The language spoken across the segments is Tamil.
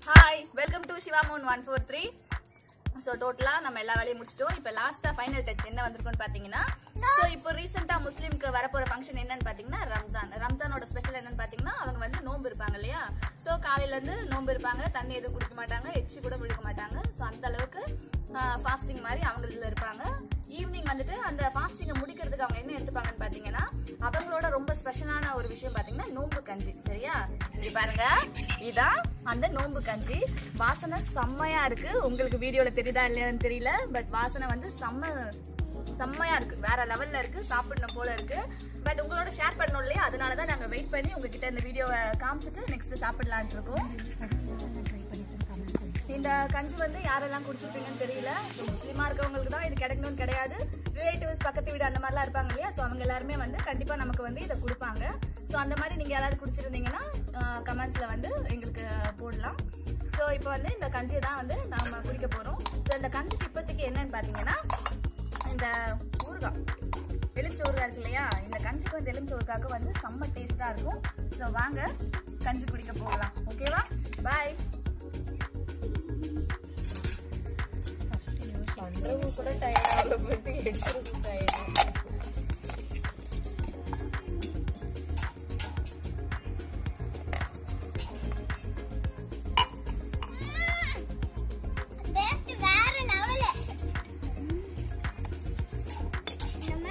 ஹாய் வெல்கம் டு சிவாமோன் ஒன் ஃபோர் த்ரீ ஸோ டோட்டலாக நம்ம எல்லா வேலையும் முடிச்சிட்டோம் இப்போ லாஸ்ட்டாக ஃபைனல் டச் என்ன வந்திருக்கும்னு பார்த்தீங்கன்னா ஸோ இப்போ ரீசெண்டாக முஸ்லீம்க்கு வரப்போகிற ஃபங்க்ஷன் என்னன்னு பார்த்தீங்கன்னா ரம்ஜான் ரம்ஜானோட ஸ்பெஷல் என்னன்னு பார்த்தீங்கன்னா அவங்க வந்து நோன்பு இருப்பாங்க இல்லையா ஸோ காலையிலேருந்து நோன்பு இருப்பாங்க தண்ணி எதுவும் குடிக்க மாட்டாங்க எச்சி கூட முழுக்க மாட்டாங்க ஸோ அந்த அளவுக்கு ஃபாஸ்டிங் மாதிரி அவங்க இதில் இருப்பாங்க ஈவினிங் வந்துட்டு அந்த ஃபாஸ்டிங்கை முடிக்கிறதுக்கு அவங்க என்ன எடுத்துப்பாங்கன்னு பார்த்தீங்கன்னா அவங்களோட ரொம்ப ஸ்பெஷலான ஒரு விஷயம் பார்த்தீங்கன்னா நோன்பு கஞ்சி சரியா இங்க பாருங்க இதான் அந்த நோன்பு கஞ்சி வாசனை செம்மையா இருக்கு உங்களுக்கு வீடியோல தெரியுதா இல்லையான்னு தெரியல பட் வாசனை வந்து செம்ம செம்மையா இருக்கு வேற லெவல்ல இருக்கு சாப்பிடணும் போல இருக்கு பட் உங்களோட ஷேர் பண்ணணும் இல்லையா அதனால தான் நாங்கள் வெயிட் பண்ணி உங்ககிட்ட இந்த வீடியோவை காமிச்சிட்டு நெக்ஸ்ட் சாப்பிடலான்ட்டு இருக்கோம் இந்த கஞ்சி வந்து யாரெல்லாம் குடிச்சிருப்பீங்கன்னு தெரியல ஸோ முஸ்லீமா இருக்கவங்களுக்கு தான் இது கிடைக்கணும்னு கிடையாது ரிலேட்டிவ்ஸ் பக்கத்து வீடு அந்த மாதிரிலாம் இருப்பாங்க இல்லையா ஸோ அவங்க எல்லாருமே வந்து கண்டிப்பாக நமக்கு வந்து இதை கொடுப்பாங்க ஸோ அந்த மாதிரி நீங்கள் யாராவது குடிச்சிருந்தீங்கன்னா கமெண்ட்ஸில் வந்து எங்களுக்கு போடலாம் ஸோ இப்போ வந்து இந்த கஞ்சியை தான் வந்து நாம குடிக்க போகிறோம் ஸோ இந்த கஞ்சிக்கு இப்போதைக்கு என்னன்னு பார்த்தீங்கன்னா இந்த ஊறுகாய் எலுமிச்சை ஊறுகாய் இருக்கு இல்லையா இந்த கஞ்சிக்கும் இந்த எலுமிச்சை ஊறுகாய்க்கும் வந்து செம்ம டேஸ்ட்டாக இருக்கும் ஸோ வாங்க கஞ்சி குடிக்க போகலாம் ஓகேவா பாய் பண்றவங்க கூட டயர்ட் ஆகல போயிட்டு எடுக்கிறது டயர்ட் டேஸ்ட் வேற லெவல் நம்ம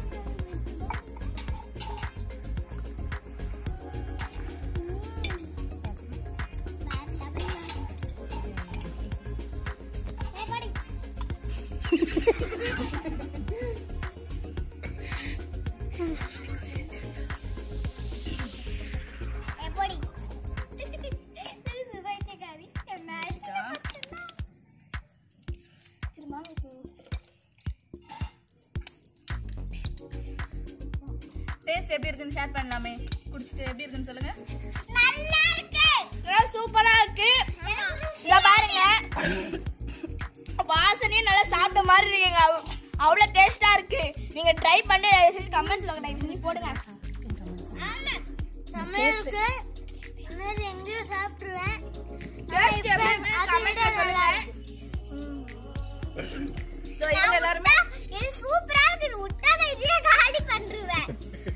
எப்படி சுவைச்சகாரி என்ன டேஸ்ட் எப்படி இருக்குன்னு ஷேர் பண்ணலாமே குடிச்சிட்டு எப்படி இருக்குன்னு சொல்லுங்க நல்லா இருக்கு சூப்பரா இருக்கு இங்க பாருங்க வாசனையும் நல்லா சாப்பிட்ட மாதிரி இருக்குங்க அவ்- அவ்வளவு டேஸ்டா இருக்கு நீங்க ட்ரை பண்ணி கமெண்ட்ஸ்ல டைப் பண்ணி போடுங்க ஆமா செம்மையா இருக்கு இந்த மாதிரி எங்கேயும் சாப்பிட்டுருவேன் Taste எப்படி இருக்குன்னு அதை comment விட ல நல்லா சொல்லுங்க. இருக்கு. ஸோ இவங்க எல்லாருமே இது சூப்பரா இருக்கு விட்டா நான் இதையே காலி பண்ணிருவேன்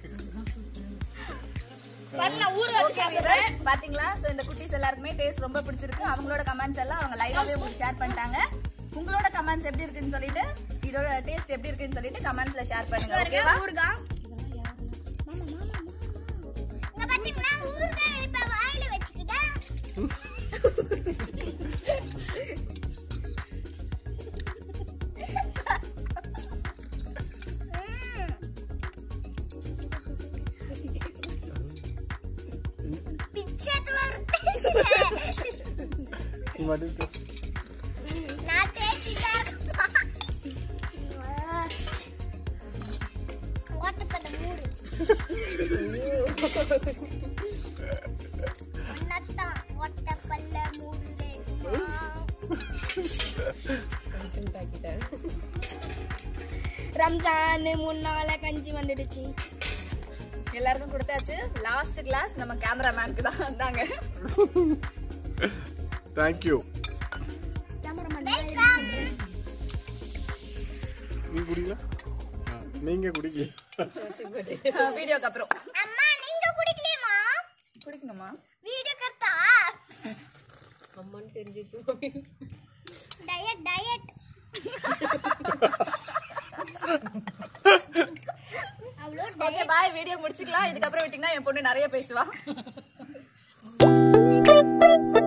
பாருங்க ஊற வச்சு ஓகே சாப்பிடுறேன் பாத்தீங்களா சோ இந்த குட்டீஸ் எல்லாருக்குமே டேஸ்ட் ரொம்ப பிடிச்சிருக்கு அவங்களோட கமெண்ட்ஸ் எல்லாம் அவங்க லைவாவே உங்களுக்கு ஷேர் பண்ணிட்டாங்க உங்களோட கமெண்ட்ஸ் எப்படி இருக்குன்னு சொல்லிட்டு இதோட டேஸ்ட் எப்படி இருக்குன்னு சொல்லிட்டு கமெண்ட்ஸ்ல ஷேர் பண்ணுங்க ஓகேவா ஊறுகாய் இங்க பாத்தீங்கன்னா ஊறுகாய் இப்ப வாயில வச்சுக்கிட்டா பிச்சத்துல ஒரு நான் தேய்ச்சிட்டேன் ஓட்டப்பட்ட மூடு ஒன்னத்தான் ஒட்டப்பல்ல மூடு ரம்ஜான் மூணு நாள கஞ்சி வந்துடுச்சு எல்லாருக்கும் கொடுத்தாச்சு லாஸ்ட் கிளாஸ் நம்ம கேமராமேனுக்கு தான் வந்தாங்க தேங்க்யூ நீ குடிக்கல ஆ, நீங்க குடிக்கல வீடியோக்கு அப்புறம் அம்மா நீங்க குடிக்கலையம்மா குடிக்கணுமா வீடியோ கட்டா அம்மான்னு தெரிஞ்சிச்சு டயட் டயட் அவ்வளோ ஓகே பாய் வீடியோ முடிச்சுக்கலாம் இதுக்கப்புறம் விட்டீங்கன்னா என் பொண்ணு நிறைய பேசுவா டயட்